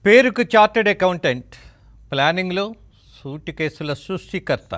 పేరుకు chartered accountant ప్లానింగ్లో సూటి కేసుల సృష్టికర్త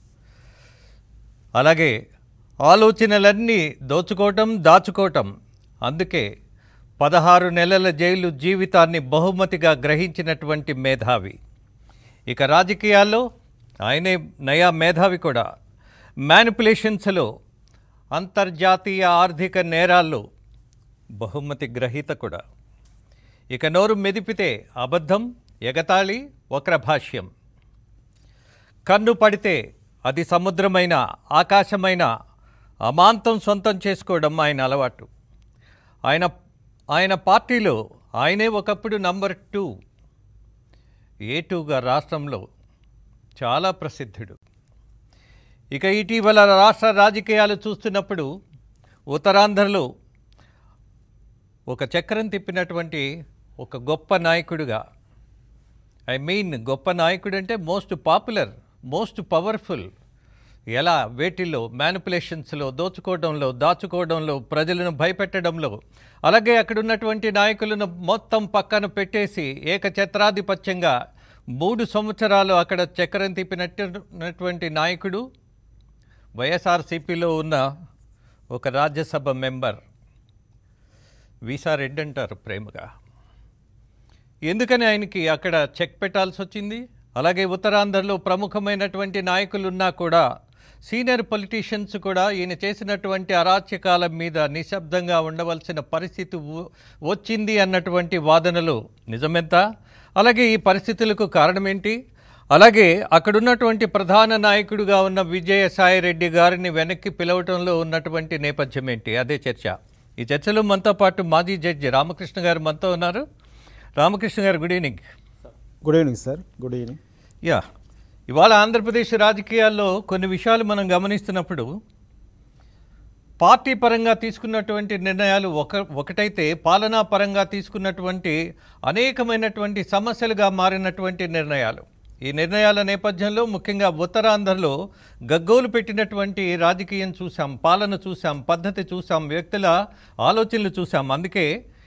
అలాగే ఆలోచనలన్నీ దోచుకోవటం దాచుకోవటం అందుకే పదహారు నెలల జైలు జీవితాన్ని బహుమతిగా గ్రహించినటువంటి మేధావి ఇక రాజకీయాల్లో ఆయనే నయా మేధావి కూడా మ్యానిపులేషన్స్లో అంతర్జాతీయ ఆర్థిక నేరాల్లో బహుమతి గ్రహీత కూడా ఇక నోరు మెదిపితే అబద్ధం ఎగతాళి వక్రభాష్యం కన్ను పడితే అది సముద్రమైన ఆకాశమైన అమాంతం సొంతం చేసుకోవడం ఆయన అలవాటు ఆయన ఆయన పార్టీలో ఆయనే ఒకప్పుడు నంబర్ టూ ఏ టూగా రాష్ట్రంలో చాలా ప్రసిద్ధుడు ఇక ఇటీవల రాష్ట్ర రాజకీయాలు చూస్తున్నప్పుడు ఉత్తరాంధ్రలో ఒక చక్రం తిప్పినటువంటి ఒక గొప్ప నాయకుడిగా ఐ మీన్ గొప్ప నాయకుడు అంటే మోస్ట్ పాపులర్ మోస్ట్ పవర్ఫుల్ ఎలా వేటిల్లో మ్యానిపులేషన్స్లో దోచుకోవడంలో దాచుకోవడంలో ప్రజలను భయపెట్టడంలో అలాగే అక్కడ ఉన్నటువంటి నాయకులను మొత్తం పక్కన పెట్టేసి ఏకఛత్రాధిపత్యంగా మూడు సంవత్సరాలు అక్కడ చక్రం తిప్పినటువంటి నాయకుడు వైఎస్ఆర్సీపీలో ఉన్న ఒక రాజ్యసభ మెంబర్ వీసా రెడ్డి అంటారు ప్రేమగా ఎందుకని ఆయనకి అక్కడ చెక్ పెట్టాల్సి వచ్చింది అలాగే ఉత్తరాంధ్రలో ప్రముఖమైనటువంటి నాయకులు ఉన్నా కూడా సీనియర్ పొలిటీషియన్స్ కూడా ఈయన చేసినటువంటి అరాచకాల మీద నిశ్శబ్దంగా ఉండవలసిన పరిస్థితి వ- వచ్చింది అన్నటువంటి వాదనలు నిజమెంత అలాగే ఈ పరిస్థితులకు కారణం ఏంటి అలాగే అక్కడున్నటువంటి ప్రధాన నాయకుడిగా ఉన్న విజయసాయి రెడ్డి గారిని వెనక్కి పిలవటంలో ఉన్నటువంటి నేపథ్యం ఏంటి అదే చర్చ ఈ చర్చలో మనతో పాటు మాజీ జడ్జి రామకృష్ణ గారు మనతో ఉన్నారు రామకృష్ణ గారు good evening good evening sir good evening yeah ఇవాళ ఆంధ్రప్రదేశ్ రాజకీయాల్లో కొన్ని విషయాలు మనం గమనిస్తున్నప్పుడు పార్టీ పరంగా తీసుకున్నటువంటి నిర్ణయాలు ఒక ఒకటైతే పాలనా పరంగా తీసుకున్నటువంటి అనేకమైనటువంటి సమస్యలుగా మారినటువంటి నిర్ణయాలు ఈ నిర్ణయాల నేపథ్యంలో ముఖ్యంగా ఉత్తరాంధ్రలో గగ్గోలు పెట్టినటువంటి రాజకీయం చూసాం పాలన చూసాం పద్ధతి చూసాం వ్యక్తుల ఆలోచనలు చూసాం అందుకే